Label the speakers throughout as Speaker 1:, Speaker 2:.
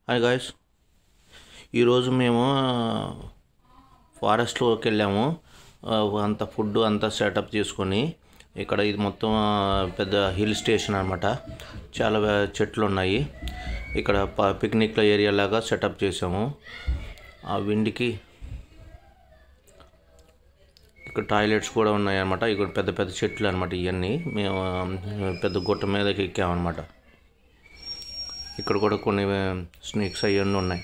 Speaker 1: hi guys ఈరోజు మేము ఫారెస్ట్లోకి వెళ్ళాము ఆ, అంత ఫుడ్ అంతా సెటప్ చేసుకొని ఇక్కడ ఇది మొత్తం ఆ, పెద్ద హిల్ స్టేషన్ అనమాట చాలా వే- చెట్లు ఉన్నాయి ఇక్కడ ప- పిక్నిక్ల ఏరియా లాగా సెటప్ చేసాము ఆ విండికి ఇక్కడ టాయిలెట్స్ కూడా ఉన్నాయి అనమాట ఇక్కడ పెద్ద పెద్ద చెట్లు అనమాట ఇవన్నీ మేము ఆ, పెద్ద గుట్ట మీదకి ఎక్కామన్నమాట ఇక్కడ కూడా కొన్ని స్నేక్స్ అవన్నీ ఉన్నాయి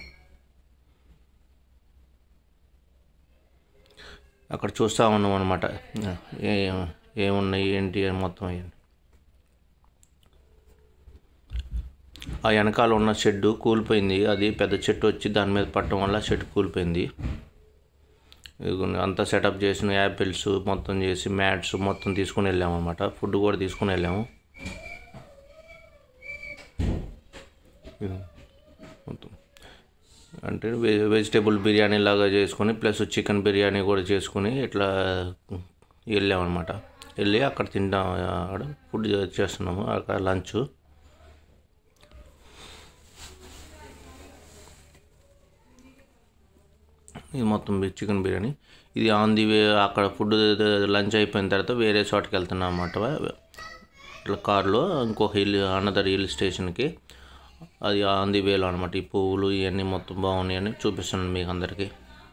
Speaker 1: అక్కడ చూస్తూ ఉన్నాం అనమాట ఏ ఏమున్నాయి ఏంటి అని మొత్తం అయ్యింది ఆ వెనకాల ఉన్న షెడ్ కూలిపోయింది అది పెద్ద చెట్టు వచ్చి దాని మీద పట్టడం వల్ల షెడ్ కూలిపోయింది ఇదిగోండి అంతా సెటప్ చేసిన యాపిల్స్ మొత్తం చేసి మ్యాట్స్ మొత్తం తీసుకుని వెళ్ళాము అనమాట ఫుడ్ కూడా తీసుకుని వెళ్ళాము ఇది మొత్తం అంటే వె వెజిటేబుల్ బిర్యానీ లాగా చేసుకొని ప్లస్ చికెన్ బిర్యానీ కూడా చేసుకొని ఇట్లా వెళ్ళామన్నమాట వెళ్ళి అక్కడ తింటాం అక్కడ ఫుడ్ చేస్తున్నాము అక్కడ లంచ్ ఇది మొత్తం బి- చికెన్ బిర్యానీ ఇది ఆన్ ది వే అక్కడ ఫుడ్ లంచ్ అయిపోయిన తర్వాత వేరే చోటకి వెళ్తున్నాం అన్నమాట ఇట్లా కార్లో ఇంకొక హిల్ అనదర్ హిల్ స్టేషన్కి అది ఆన్ ది వేలో అనమాట ఈ పువ్వులు ఇవన్నీ మొత్తం బాగున్నాయని చూపిస్తున్నాను మీకు అందరికీ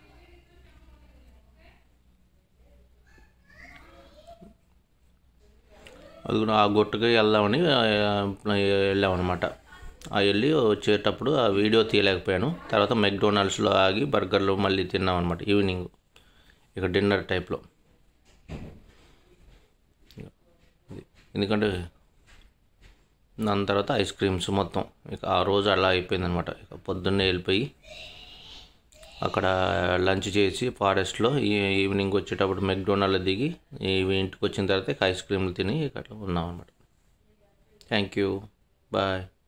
Speaker 1: అది కూడా ఆ గుట్టకి వెళ్దామని ఆ, వెళ్ళామన్నమాట ఆ వెళ్ళి వచ్చేటప్పుడు ఆ వీడియో తీయలేకపోయాను తర్వాత మెక్డొనాల్డ్స్లో ఆగి బర్గర్లు మళ్ళీ తిన్నాం అనమాట ఈవినింగ్ ఇక డిన్నర్ టైప్లో ఎందుకంటే దాని తర్వాత ఐస్ క్రీమ్స్ మొత్తం ఇక ఆ రోజు అలా అయిపోయిందనమాట ఇక పొద్దున్నే వెళ్ళిపోయి అక్కడ లంచ్ చేసి ఫారెస్ట్లో ఈ ఈవినింగ్ వచ్చేటప్పుడు మెక్డొనాల్డ్ దిగి ఈ ఇంటికి వచ్చిన తర్వాత ఇక ఐస్ క్రీమ్లు తిని ఇక అట్లా ఉన్నాం అనమాట థ్యాంక్ యూ బాయ్